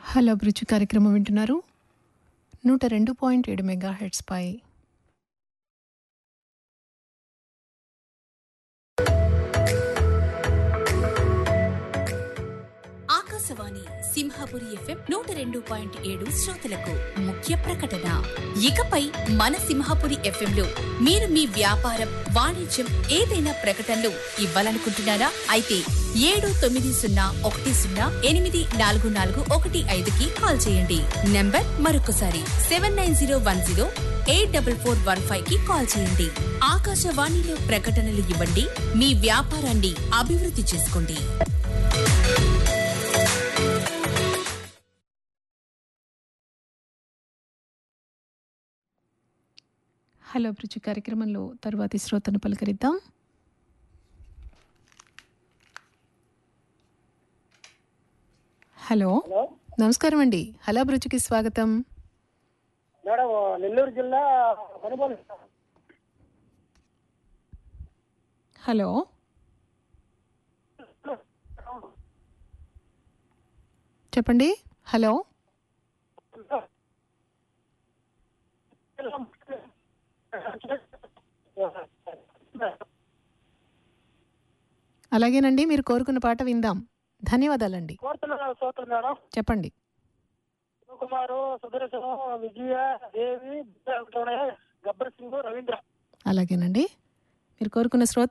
hello అభిరుచి కార్యక్రమం వింటున్నారు నూట రెండు పాయింట్ ఏడు మెగా హెడ్స్ పై ఆకాశవాణి సింహాపురి ఎఫ్ఎం నూట రెండు పాయింట్ ఏడు శ్రోతలకు ముఖ్య ప్రకటన ఇకపై మన సింహాపురి ఎఫ్ఎం లో మీరు మీ వ్యాపారం వాణిజ్యం ఏదైనా ప్రకటనలు ఇవ్వాలనుకుంటున్నారా అయితే ఏడు తొమ్మిది సున్నా ఒకటి సున్నా ఎనిమిది నాలుగు నాలుగు ఒకటి ఐదుకి కాల్ చేయండి నంబర్ మరొకసారి seven nine zero one zero eight double four one five కి కాల్ చేయండి ఆకాశవాణిలో ప్రకటనలు ఇవ్వండి మీ వ్యాపారాన్ని అభివృద్ధి చేసుకోండి హలో అభిరుచి కార్యక్రమంలో తరువాతి శ్రోతను పలకరిద్దాం హలో హలో నమస్కారం అండి హలో అభిరుచికి స్వాగతం మేడం నెల్లూరు జిల్లా మనుబోలు హలో చెప్పండి హలో అలాగేనండి మీరు కోరుకున్న పాట విందాం ధన్యవాదాలండి కోరుతున్న సోదరు మేడం చెప్పండి శివకుమారు సుదర్శనం విజయ దేవి గబ్బర్ సింగ్ రవీంద్ర అలాగేనండి మీరు కోరుకున్న శ్రోత